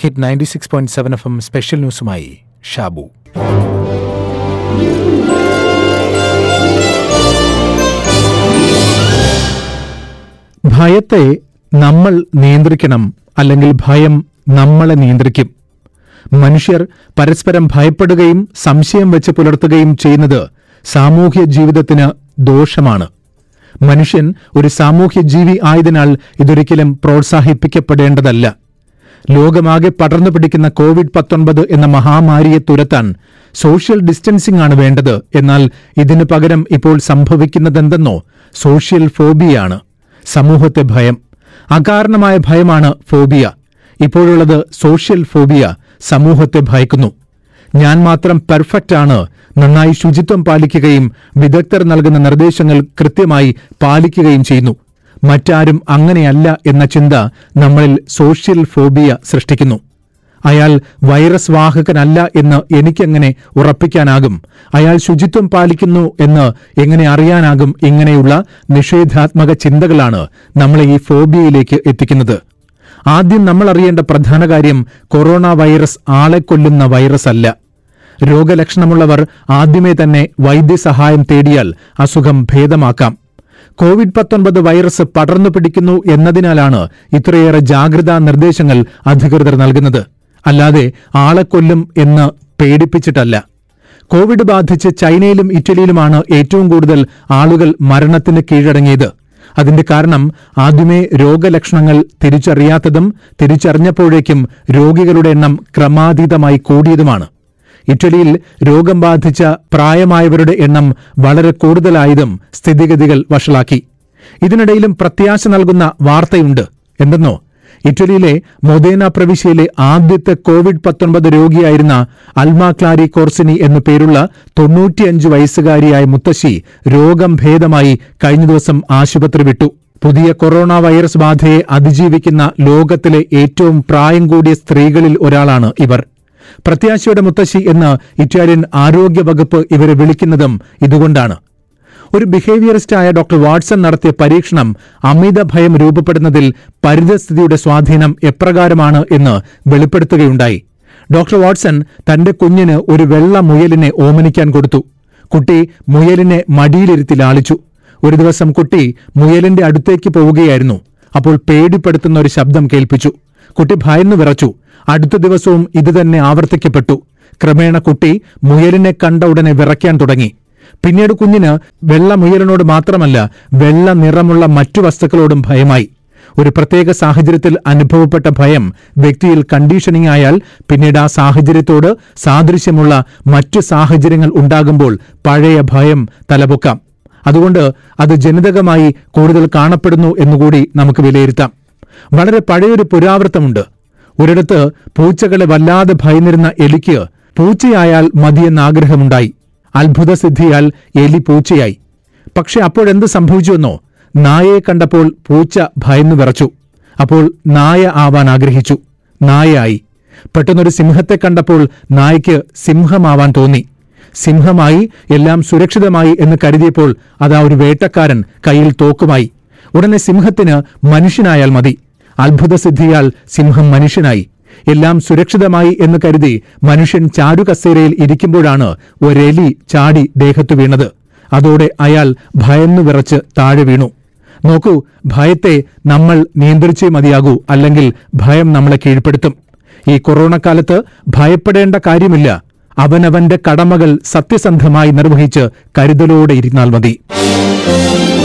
hit ninety six point seven F M special ന്യൂസുമായി ഷാബു ഭയത്തെ നമ്മൾ നിയന്ത്രിക്കണം അല്ലെങ്കിൽ ഭയം നമ്മളെ നിയന്ത്രിക്കും മനുഷ്യർ പരസ്പരം ഭയപ്പെടുകയും സംശയം വെച്ച് പുലർത്തുകയും ചെയ്യുന്നത് സാമൂഹ്യ ജീവിതത്തിന് ദോഷമാണ് മനുഷ്യൻ ഒരു സാമൂഹ്യ ജീവി ആയതിനാൽ ഇതൊരിക്കലും പ്രോത്സാഹിപ്പിക്കപ്പെടേണ്ടതല്ല ലോകമാകെ പടർന്നു പിടിക്കുന്ന കോവിഡ് പത്തൊൻപത് എന്ന മഹാമാരിയെ തുരത്താൻ സോഷ്യൽ ഡിസ്റ്റൻസിംഗ് ആണ് വേണ്ടത് എന്നാൽ ഇതിനു പകരം ഇപ്പോൾ സംഭവിക്കുന്നതെന്തെന്നോ സോഷ്യൽ ഫോബിയാണ് സമൂഹത്തെ ഭയം അകാരണമായ ഭയമാണ് ഫോബിയ ഇപ്പോഴുള്ളത് സോഷ്യൽ ഫോബിയ സമൂഹത്തെ ഭയക്കുന്നു ഞാൻ മാത്രം പെർഫെക്റ്റ് ആണ് നന്നായി ശുചിത്വം പാലിക്കുകയും വിദഗ്ധർ നൽകുന്ന നിർദ്ദേശങ്ങൾ കൃത്യമായി പാലിക്കുകയും ചെയ്യുന്നു മറ്റാരും അങ്ങനെയല്ല എന്ന ചിന്ത നമ്മളിൽ സോഷ്യൽ ഫോബിയ സൃഷ്ടിക്കുന്നു അയാൾ വൈറസ് വാഹകനല്ല എന്ന് എനിക്കെങ്ങനെ ഉറപ്പിക്കാനാകും അയാൾ ശുചിത്വം പാലിക്കുന്നു എന്ന് എങ്ങനെ അറിയാനാകും ഇങ്ങനെയുള്ള നിഷേധാത്മക ചിന്തകളാണ് നമ്മളെ ഈ ഫോബിയയിലേക്ക് എത്തിക്കുന്നത് ആദ്യം നമ്മൾ അറിയേണ്ട പ്രധാന കാര്യം കൊറോണ വൈറസ് ആളെ കൊല്ലുന്ന വൈറസ് അല്ല രോഗലക്ഷണമുള്ളവർ ആദ്യമേ തന്നെ വൈദ്യസഹായം തേടിയാൽ അസുഖം ഭേദമാക്കാം കോവിഡ് പത്തൊൻപത് വൈറസ് പടർന്നു പിടിക്കുന്നു എന്നതിനാലാണ് ഇത്രയേറെ ജാഗ്രതാ നിർദ്ദേശങ്ങൾ അധികൃതർ നൽകുന്നത് അല്ലാതെ ആളെ കൊല്ലും എന്ന് പേടിപ്പിച്ചിട്ടല്ല കോവിഡ് ബാധിച്ച് ചൈനയിലും ഇറ്റലിയിലുമാണ് ഏറ്റവും കൂടുതൽ ആളുകൾ മരണത്തിന് കീഴടങ്ങിയത് അതിന്റെ കാരണം ആദ്യമേ രോഗലക്ഷണങ്ങൾ തിരിച്ചറിയാത്തതും തിരിച്ചറിഞ്ഞപ്പോഴേക്കും രോഗികളുടെ എണ്ണം ക്രമാതീതമായി കൂടിയതുമാണ് ഇറ്റലിയിൽ രോഗം ബാധിച്ച പ്രായമായവരുടെ എണ്ണം വളരെ കൂടുതലായതും സ്ഥിതിഗതികൾ വഷളാക്കി ഇതിനിടയിലും പ്രത്യാശ നൽകുന്ന വാർത്തയുണ്ട് എന്തെന്നോ ഇറ്റലിയിലെ മൊദേന പ്രവിശ്യയിലെ ആദ്യത്തെ കോവിഡ് പത്തൊൻപത് രോഗിയായിരുന്ന അൽമ ക്ലാരി കോർസിനി എന്നു പേരുള്ള തൊണ്ണൂറ്റിയഞ്ച് വയസ്സുകാരിയായ മുത്തശ്ശി രോഗം ഭേദമായി കഴിഞ്ഞ ദിവസം ആശുപത്രി വിട്ടു പുതിയ കൊറോണ വൈറസ് ബാധയെ അതിജീവിക്കുന്ന ലോകത്തിലെ ഏറ്റവും പ്രായം കൂടിയ സ്ത്രീകളിൽ ഒരാളാണ് ഇവർ പ്രത്യാശയുടെ മുത്തശ്ശി എന്ന് ഇറ്റാലിയൻ ആരോഗ്യ വകുപ്പ് ഇവരെ വിളിക്കുന്നതും ഇതുകൊണ്ടാണ് ഒരു ബിഹേവിയറിസ്റ്റായ ഡോക്ടർ വാട്സൺ നടത്തിയ പരീക്ഷണം അമിത ഭയം രൂപപ്പെടുന്നതിൽ പരിതസ്ഥിതിയുടെ സ്വാധീനം എപ്രകാരമാണ് എന്ന് വെളിപ്പെടുത്തുകയുണ്ടായി ഡോക്ടർ വാട്സൺ തന്റെ കുഞ്ഞിന് ഒരു വെള്ള മുയലിനെ ഓമനിക്കാൻ കൊടുത്തു കുട്ടി മുയലിനെ മടിയിലിരുത്തി ലാളിച്ചു ഒരു ദിവസം കുട്ടി മുയലിന്റെ അടുത്തേക്ക് പോവുകയായിരുന്നു അപ്പോൾ പേടിപ്പെടുത്തുന്ന ഒരു ശബ്ദം കേൾപ്പിച്ചു കുട്ടി ഭയന്നു വിറച്ചു അടുത്ത ദിവസവും ഇതുതന്നെ ആവർത്തിക്കപ്പെട്ടു ക്രമേണ കുട്ടി മുയലിനെ കണ്ട ഉടനെ വിറയ്ക്കാൻ തുടങ്ങി പിന്നീട് കുഞ്ഞിന് വെള്ള മുയലിനോട് മാത്രമല്ല വെള്ള നിറമുള്ള മറ്റു വസ്തുക്കളോടും ഭയമായി ഒരു പ്രത്യേക സാഹചര്യത്തിൽ അനുഭവപ്പെട്ട ഭയം വ്യക്തിയിൽ കണ്ടീഷനിംഗ് ആയാൽ പിന്നീട് ആ സാഹചര്യത്തോട് സാദൃശ്യമുള്ള മറ്റു സാഹചര്യങ്ങൾ ഉണ്ടാകുമ്പോൾ പഴയ ഭയം തലപൊക്കാം അതുകൊണ്ട് അത് ജനിതകമായി കൂടുതൽ കാണപ്പെടുന്നു എന്നുകൂടി നമുക്ക് വിലയിരുത്താം വളരെ പഴയൊരു പുരാവൃത്തമുണ്ട് ഒരിടത്ത് പൂച്ചകളെ വല്ലാതെ ഭയന്നിരുന്ന എലിക്ക് പൂച്ചയായാൽ മതിയെന്ന ആഗ്രഹമുണ്ടായി അത്ഭുതസിദ്ധിയാൽ എലി പൂച്ചയായി പക്ഷെ അപ്പോഴെന്ത് സംഭവിച്ചുവെന്നോ നായയെ കണ്ടപ്പോൾ പൂച്ച ഭയന്നു വിറച്ചു അപ്പോൾ നായ ആവാൻ ആഗ്രഹിച്ചു നായയായി പെട്ടെന്നൊരു സിംഹത്തെ കണ്ടപ്പോൾ നായ്ക്ക് സിംഹമാവാൻ തോന്നി സിംഹമായി എല്ലാം സുരക്ഷിതമായി എന്ന് കരുതിയപ്പോൾ അതാ ഒരു വേട്ടക്കാരൻ കയ്യിൽ തോക്കുമായി ഉടനെ സിംഹത്തിന് മനുഷ്യനായാൽ മതി അത്ഭുതസിദ്ധിയാൽ സിംഹം മനുഷ്യനായി എല്ലാം സുരക്ഷിതമായി എന്ന് കരുതി മനുഷ്യൻ ചാരുകസേരയിൽ ഇരിക്കുമ്പോഴാണ് ഒരെലി ചാടി ദേഹത്തു വീണത് അതോടെ അയാൾ ഭയന്നു വിറച്ച് താഴെ വീണു നോക്കൂ ഭയത്തെ നമ്മൾ നിയന്ത്രിച്ചേ മതിയാകൂ അല്ലെങ്കിൽ ഭയം നമ്മളെ കീഴ്പ്പെടുത്തും ഈ കൊറോണ കാലത്ത് ഭയപ്പെടേണ്ട കാര്യമില്ല അവനവന്റെ കടമകൾ സത്യസന്ധമായി നിർവഹിച്ച് കരുതലോടെ ഇരുന്നാൽ മതി